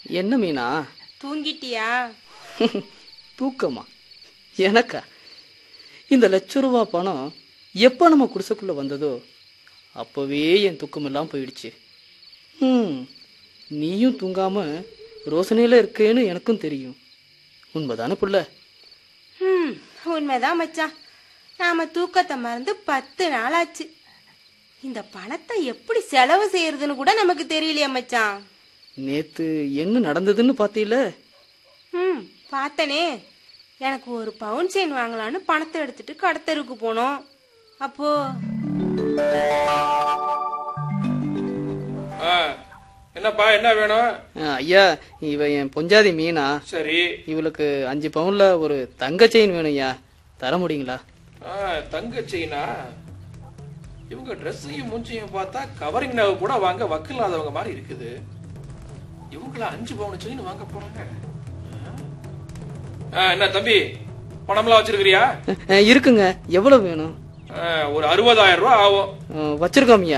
என்ன மீனா தூங்கிட்டியா தூக்கமா எனக்கா இந்த லட்ச ரூபா பணம் எப்போ நம்ம குடிசைக்குள்ள வந்ததோ அப்போவே என் தூக்கமெல்லாம் போயிடுச்சு ம் நீயும் தூங்காம ரோசனையில் இருக்கேன்னு எனக்கும் தெரியும் உண்மைதானே புள்ள ம் உண்மைதான் மச்சான் நாம தூக்கத்தை மறந்து பத்து நாள் ஆச்சு இந்த பணத்தை எப்படி செலவு செய்யறதுன்னு கூட நமக்கு தெரியலையே மச்சான் நேத்து என்ன நடந்ததுன்னு பார்த்தீல ம் பார்த்தனே எனக்கு ஒரு பவுன் செயின் வாங்கலான்னு பணத்தை எடுத்துட்டு கடத்தருக்கு போனோம் அப்போ ஆ, என்னப்பா என்ன வேணும் அஹ், ஐயா இவ என் பொஞ்சாதி மீனா சரி இவளுக்கு அஞ்சு பவுன்ல ஒரு தங்க செயின் வேணும் ஐயா தர முடியுங்களா ஆ, தங்க செயினா இவங்க ட்ரெஸ்ஸையும் மூஞ்சையும் பார்த்தா கவரிங் நகை கூட வாங்க வக்கில்லாதவங்க மாதிரி இருக்குது இவங்கள அஞ்சு பவுன் செயின் வாங்க போறாங்க ஆ, என்ன தம்பி பணம்லாம் வச்சிருக்கிறியா அஹ், இருக்குங்க எவ்வளவு வேணும் ஆ, ஒரு அறுபதாயிரம் ரூபாய் ஆகும் அஹ், வச்சிருக்கோம் ஐயா